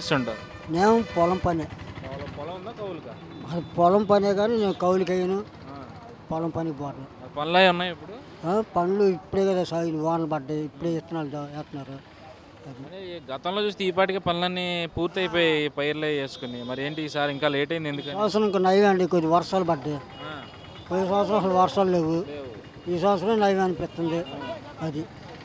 చేస్తుంటారు నేను పొలం పనే పొలం ఉందా కౌలుగా అది పొలం పనే కానీ నేను కౌలుకి అయ్యాను పొలం పనికి పోతాను పనులు అవి ఉన్నాయి ఇప్పుడు ఆ, పనులు ఇప్పుడే కదా సాగిన వానలు పడ్డాయి ఇప్పుడే విత్తనాలు దా- వేస్తున్నారు అది అదే ఈ గతంలో చూస్తే ఈ పాటికి పనులన్నీ పూర్తయిపోయి పైర్లే చేసుకుని మరి ఏంటి ఈసారి ఇంకా లేట్ అయింది ఎందుకని సంవత్సరం ఇంకా నయం అండి కొద్ది వర్షాలు పడ్డాయి ఆ, పోయిన సంవత్సరం అసలు వర్షాలు లేవు లేవు. ఈ సంవత్సరం నయం అనిపిస్తుంది అది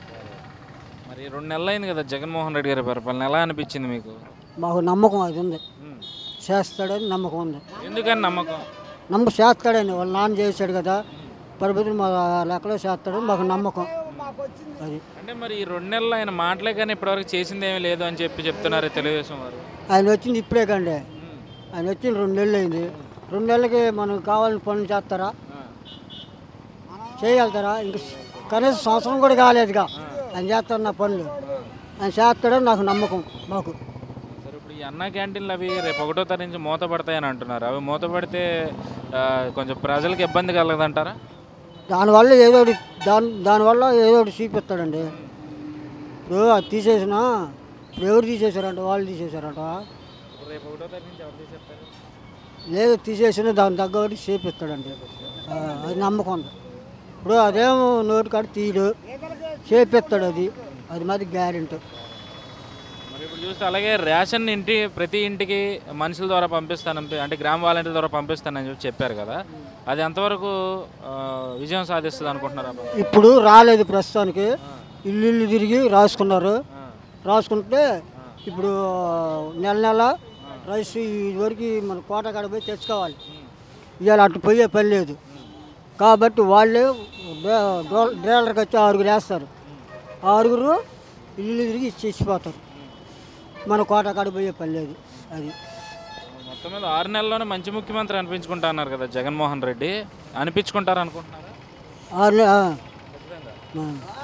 మరి రెండు నెలలు అయింది కదా జగన్మోహన్ రెడ్డి గారి పరిపాలన ఎలా అనిపించింది మీకు మాకు నమ్మకం అది ఉంది ఉమ్. చేస్తాడని నమ్మకం ఉంది ఎందుకని నమ్మకం నమ్మ చేస్తాడని వాళ్ళ నాన్న చేశాడు కదా ప్రభుత్వం మా లెక్కలో చేస్తాడని మాకు నమ్మకం అది అంటే మరి ఈ రెండు నెలలు ఆయన మాటలే కానీ ఇప్పటివరకు చేసింది ఏమీ లేదు అని చెప్పి చెప్తున్నారు తెలుగుదేశం వారు ఆయన వచ్చింది ఇప్పుడే కండి ఉమ్. ఆయన వచ్చి రెండు నెలలు అయింది రెండు నెలలకి మనకు కావాలని పనులు చేస్తారా ఆ. చేయగలుగుతారా ఇంక కనీసం సంవత్సరం కూడా కాలేదుగా ఆయన చేస్తాడు పనులు ఆయన చేస్తాడని నాకు నమ్మకం మాకు సరే ఇప్పుడు ఈ అన్న క్యాంటీన్లు అవి రేపు ఒకటో తారీఖు నుంచి మూత పడతాయని అంటున్నారు అవి మూత పడితే ఆ, కొంచెం ప్రజలకు ఇబ్బంది కలగదంటారా దానివల్ల ఏదో ఒకటి దాని దానివల్ల ఏదో ఒకటి చూపిస్తాడండి ఇప్పుడు అది తీసేసిన ఇప్పుడు ఎవరు తీసేశారంట వాళ్ళు తీసేశారంట ఇప్పుడు రేపు ఒకటో తారీఖు నుంచి ఎవరు తీసేస్తారు లేదు తీసేసిన దాని తగ్గ చేపిస్తాడండి ఆ, అది నమ్మకం ఉంది ఇప్పుడు అదేమో నోటి కాడ తీయడు చేపిస్తాడు అది అది మాది గ్యారెంటీ మరి ఇప్పుడు చూస్తే అలాగే రేషన్ ఇంటి ప్రతి ఇంటికి మనుషుల ద్వారా పంపిస్తానని అంటే గ్రామ వాలంటీర్ ద్వారా పంపిస్తానని చెప్పి చెప్పారు కదా అది ఎంతవరకు ఆ, విజయం సాధిస్తుంది అనుకుంటున్నారా ఇప్పుడు రాలేదు ప్రస్తుతానికి ఇల్లు ఇల్లు తిరిగి రాసుకున్నారు రాసుకుంటే ఇప్పుడు నెల నెల రైస్ ఇదివరకు మన కోట కాడ పోయి తెచ్చుకోవాలి ఇవాళ అటు పోయే పని లేదు కాబట్టి వాళ్ళే డ్రైవర్కి వచ్చి ఆరుగురు వేస్తారు ఆరుగురు ఇల్లు తిరిగి ఇచ్చిపోతారు మన కోట కాడ పోయే పని లేదు అది మొత్తం మీద ఆరు నెలల్లోనే మంచి ముఖ్యమంత్రి అనిపించుకుంటా అన్నారు కదా జగన్మోహన్ రెడ్డి అనిపించుకుంటారు అనుకుంటున్నారా ఆరు నె- ఆ. ఆ.